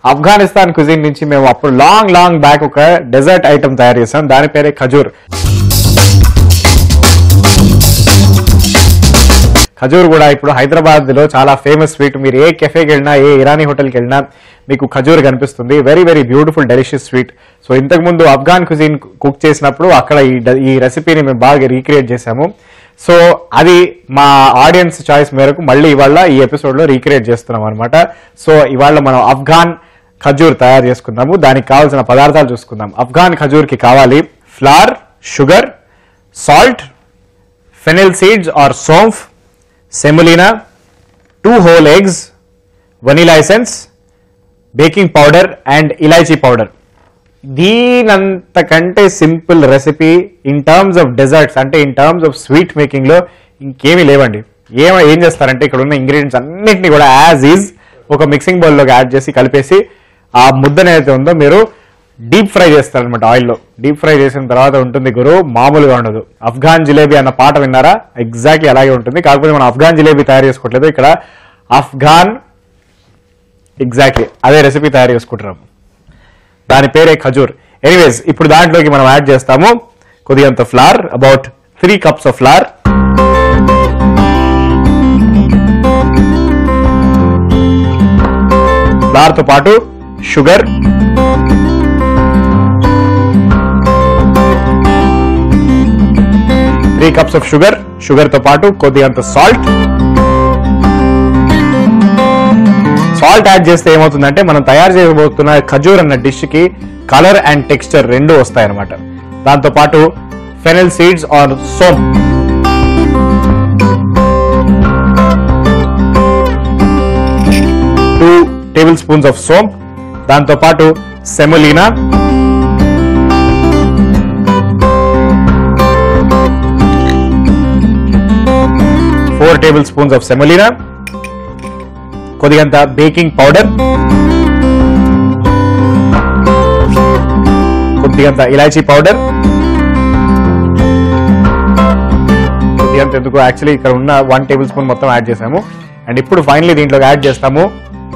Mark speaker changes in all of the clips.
Speaker 1: Afghanistan cuisine నుంచి మేము అప్పుడు లాంగ్ లాంగ్ బ్యాక్ ఒక డెజర్ట్ ఐటమ్ తయారు చేసాం దాని పేరే ఖజూర్ ఖజూర్ కూడా ఇప్పుడు హైదరాబాద్ లో చాలా ఫేమస్ స్వీట్ మీరు ఏ కెఫేకి వెళ్ళినా ఏ ఇరానీ హోటల్కి వెళ్ళినా మీకు ఖజూర్ కనిపిస్తుంది very very beautiful delicious sweet so ఇంతకు ముందు ఆఫ్ఘాన్ కుజిన్ కుక్ చేసినప్పుడు అక్కడ ఈ డ- ఈ రెసిపీని మేము బాగా రీక్రియేట్ చేసాము సో అది మా ఆడియన్స్ చాయిస్ మేరకు మళ్ళీ ఇవాళ ఈ ఎపిసోడ్ లో రీక్రియేట్ చేస్తున్నాం అనమాట సో ఇవాళ మనం ఆఫ్ఘాన్ ఖజూర్ తయారు చేసుకుందాము దానికి కావాల్సిన పదార్థాలు చూసుకుందాం ఆఫ్ఘాన్ ఖజూర్కి కావాలి flour sugar salt fennel seeds or సోంఫ్ semolina two whole eggs vanilla essence baking powder and ఇలాచీ పౌడర్ దీనంతకంటే simple recipe in terms of desserts అంటే in terms of sweet making లో ఇంకేమీ లేవండి ఏమ ఏం చేస్తారంటే ఇక్కడ ఉన్న ఇంగ్రీడియంట్స్ అన్నింటినీ కూడా యాజ్ ఈజ్ ఒక మిక్సింగ్ బౌల్లోకి యాడ్ చేసి కలిపేసి ఆ ముద్దన ఏదైతే ఉందో మీరు డీప్ ఫ్రై చేస్తారనమాట ఆయిల్లో డీప్ ఫ్రై చేసిన తర్వాత ఉంటుంది గురు మామూలుగా ఉండదు అఫ్ఘాన్ జిలేబీ అన్న పాట విన్నారా ఎగ్జాక్ట్లీ అలాగే ఉంటుంది కాకపోతే మనం అఫ్ఘాన్ జిలేబీ తయారు చేసుకోవట్లేదు ఇక్కడ అఫ్ఘాన్ ఎగ్జాక్ట్లీ అదే రెసిపీ తయారు చేసుకుంటున్నాం దాని పేరే ఖజూర్ ఎనీవేస్ ఇప్పుడు దాంట్లోకి మనం యాడ్ చేస్తాము కొద్దిగంత flour about three cups of flour flour తో పాటు sugar three cups of sugar sugar తో పాటు కొద్దిగంత సాల్ట్ సాల్ట్ యాడ్ చేస్తే ఏమవుతుందంటే మనం తయారు చేయబోతున్న ఖజూర్ అన్న డిష్ కి కలర్ అండ్ టెక్స్చర్ రెండు వస్తాయి అనమాట దాంతో పాటు ఫెనల్ సీడ్స్ ఆర్ సోప్ టూ టేబుల్ స్పూన్స్ ఆఫ్ సోంప్ దాంతో పాటు semolina four tablespoons of semolina కొద్దిగంత బేకింగ్ పౌడర్ కొద్దిగంత ఇలాచీ పౌడర్ కొద్దిగంత ఎందుకు యాక్చువల్లీ ఇక్కడ ఉన్న వన్ టేబుల్ స్పూన్ మొత్తం యాడ్ చేసాము అండ్ ఇప్పుడు ఫైనలీ దీంట్లోకి యాడ్ చేస్తాము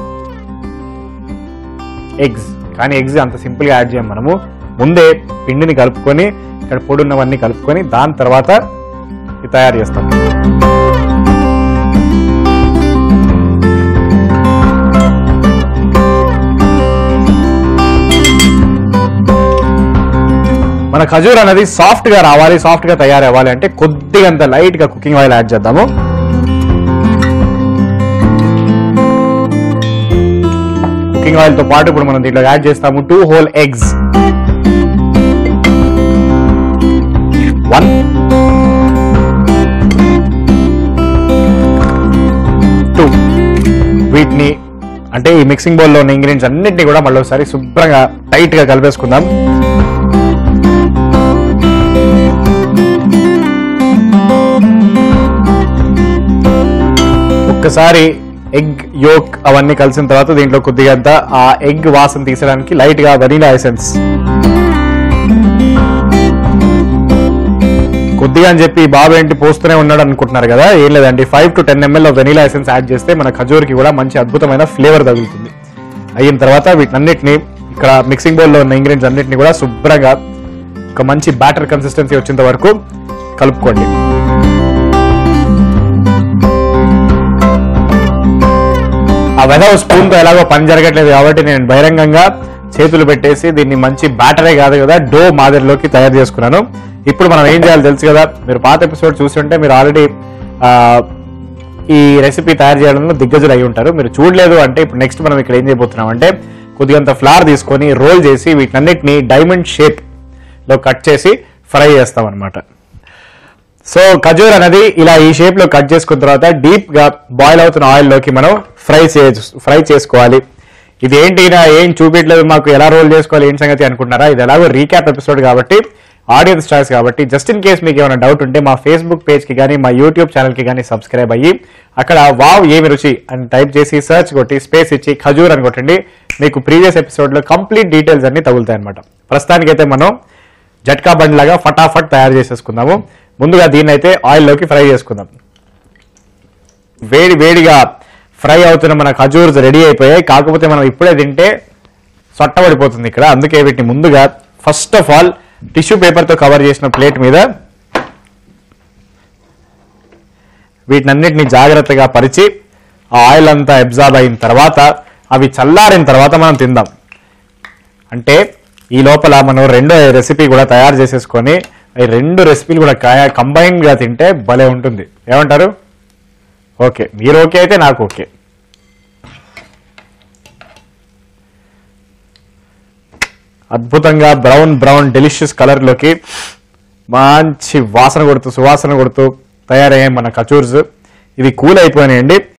Speaker 1: ఎగ్స్ కానీ ఎగ్స్ అంత సింపుల్ గా యాడ్ చేయం మనము ముందే పిండిని కలుపుకొని ఇక్కడ పొడి ఉన్నవన్నీ కలుపుకొని దాని తర్వాత ఇది తయారు చేస్తాం మన ఖజూర్ అనేది సాఫ్ట్ గా రావాలి సాఫ్ట్ గా తయారవ్వాలి అంటే కొద్దిగంత లైట్ గా కుకింగ్ ఆయిల్ యాడ్ చేద్దాము కుకింగ్ ఆయిల్ తో పాటు ఇప్పుడు మనం దీంట్లో యాడ్ చేస్తాము two whole eggs one two వీటిని అంటే ఈ మిక్సింగ్ బౌల్ లో ఉన్న ఇంగ్రీడియంట్స్ అన్నింటినీ కూడా మళ్ళీ ఒకసారి శుభ్రంగా టైట్ గా కలిపేసుకుందాం ఒక్కసారి ఎగ్ యోక్ అవన్నీ కలిసిన తర్వాత దీంట్లో కొద్దిగా అంతా ఆ ఎగ్ వాసన తీసడానికి లైట్ గా వనీలా ఎసెన్స్ కొద్దిగా అని చెప్పి బాబు ఏంటి పోస్తూనే ఉన్నాడు అనుకుంటున్నారు కదా ఏం లేదండి five to ten ML vanilla essence add చేస్తే మన ఖజూర్కి కూడా మంచి అద్భుతమైన ఫ్లేవర్ తగులుతుంది అయిన తర్వాత వీటన్నిటిని ఇక్కడ మిక్సింగ్ బౌల్లో ఉన్న ఇంగ్రీడియంట్స్ అన్నిటిని కూడా శుభ్రంగా ఒక మంచి బ్యాటర్ కన్సిస్టెన్సీ వచ్చేంత వరకు కలుపుకోండి ఆ వెదవ స్పూన్ తో ఎలాగో పని జరగట్లేదు కాబట్టి నేను బహిరంగంగా చేతులు పెట్టేసి దీన్ని మంచి బ్యాటరే కాదు కదా డో మాదిరిలోకి తయారు చేసుకున్నాను ఇప్పుడు మనం ఏం చేయాలి తెలుసు కదా మీరు పాత ఎపిసోడ్ చూస్తుంటే మీరు ఆల్రెడీ ఈ రెసిపీ తయారు చేయడంలో దిగ్గజులు అయి ఉంటారు మీరు చూడలేదు అంటే ఇప్పుడు నెక్స్ట్ మనం ఇక్కడ ఏం చేయబోతున్నాం అంటే కొద్దిగంత ఫ్లార్ తీసుకొని రోల్ చేసి వీటన్నిటిని డైమండ్ షేప్ లో కట్ చేసి ఫ్రై చేస్తాం అనమాట సో ఖజూర్ అనేది ఇలా ఈ షేప్ లో కట్ చేసుకున్న తర్వాత డీప్ గా బాయిల్ అవుతున్న ఆయిల్ లోకి మనం ఫ్రై ఫ్రై చేసుకోవాలి ఇది ఏంటి ఈయన ఏం చూపించలేదు మాకు ఎలా రోల్ చేసుకోవాలి ఏంటి సంగతి అనుకుంటున్నారా ఇది ఎలాగో రీక్యాప్ ఎపిసోడ్ కాబట్టి ఆడియన్స్ చాయిస్ కాబట్టి జస్ట్ ఇన్ కేస్ మీకు ఏమైనా డౌట్ ఉంటే మా ఫేస్బుక్ పేజ్ కి కానీ మా యూట్యూబ్ ఛానల్ కి కానీ సబ్స్క్రైబ్ అయ్యి అక్కడ వావ్ ఏమి రుచి అని టైప్ చేసి సర్చ్ కొట్టి స్పేస్ ఇచ్చి ఖజూర్ అని కొట్టండి మీకు ప్రీవియస్ ఎపిసోడ్ లో కంప్లీట్ డీటెయిల్స్ అన్ని తగులుతాయి అనమాట ప్రస్తుతానికైతే మనం జట్కా బండ్ లాగా ఫటాఫట్ తయారు చేసేసుకుందాము ముందుగా దీన్ని అయితే ఆయిల్లోకి ఫ్రై చేసుకుందాం వేడి వేడిగా ఫ్రై అవుతున్న మన ఖజూర్స్ రెడీ అయిపోయాయి కాకపోతే మనం ఇప్పుడే తింటే సొట్టబడిపోతుంది ఇక్కడ అందుకే వీటిని ముందుగా ఫస్ట్ ఆఫ్ ఆల్ టిష్యూ పేపర్తో కవర్ చేసిన ప్లేట్ మీద వీటినన్నిటిని జాగ్రత్తగా పరిచి ఆ ఆయిల్ అంతా అబ్జార్బ్ అయిన తర్వాత అవి చల్లారిన తర్వాత మనం తిందాం అంటే ఈ లోపల మనం రెండో రెసిపీ కూడా తయారు చేసేసుకొని ఈ రెండు రెసిపీలు కూడా కంబైన్డ్ గా తింటే భలే ఉంటుంది ఏమంటారు ఓకే మీరు ఓకే అయితే నాకు ఓకే అద్భుతంగా బ్రౌన్ బ్రౌన్ డెలిషియస్ కలర్లోకి మంచి వాసన కొడుతూ సువాసన కొడుతూ తయారయ్యాయి మన కచూర్స్ ఇవి కూల్ అయిపోయినాయండి